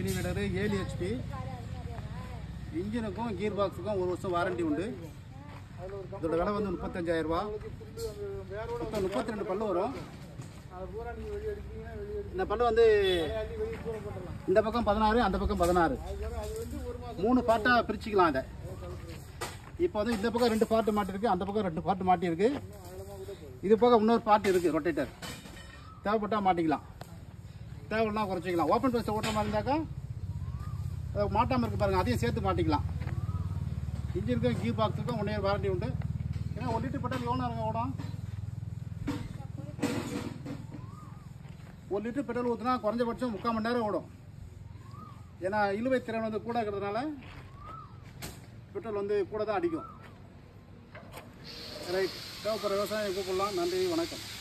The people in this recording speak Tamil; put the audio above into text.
வீடரு ஏழு ஹெச்பி இன்ஜினுக்கும் கீர் பாக்ஸுக்கும் ஒரு வருஷம் வாரண்டி உண்டு இதோட விலை வந்து முப்பத்தஞ்சாயிரம் ரூபா மொத்தம் முப்பத்தி ரெண்டு பல்லு வரும் இந்த பல்லு வந்து இந்த பக்கம் பதினாறு அந்த பக்கம் பதினாறு மூணு பார்ட்டாக பிரிச்சுக்கலாம் அதை இப்போ வந்து இந்த பக்கம் ரெண்டு பார்ட்டு மாட்டிருக்கு அந்த பக்கம் ரெண்டு பார்ட்டு மாட்டியிருக்கு இது போக இன்னொரு பார்ட் இருக்குது ரொட்டேட்டர் தேவைப்பட்டால் மாட்டிக்கலாம் தேவைன்னா குறைச்சிக்கலாம் ஓப்பன் ப்ரெஸ் ஓட்டுற மாதிரி இருந்தாக்கா அது மாட்டாமல் இருக்கு பாருங்கள் அதையும் சேர்த்து மாட்டிக்கலாம் இன்ஜினுக்கும் கீர் பாக்ஸுக்கும் ஒன் இயர் வாரண்டி உண்டு ஏன்னா ஒரு லிட்டர் பெட்ரோல் எவ்வளோ நேரம் ஓடும் ஒரு லிட்டர் பெட்ரோல் ஊற்றினா குறைஞ்சபட்சம் முக்கால் மணி நேரம் ஓடும் ஏன்னா இழுவை திறன் வந்து கூட இருக்கிறதுனால பெட்ரோல் வந்து கூட தான் அடிக்கும் ரைட் தேவைப்படுற விவசாயம் கூப்பிடலாம் நன்றி வணக்கம்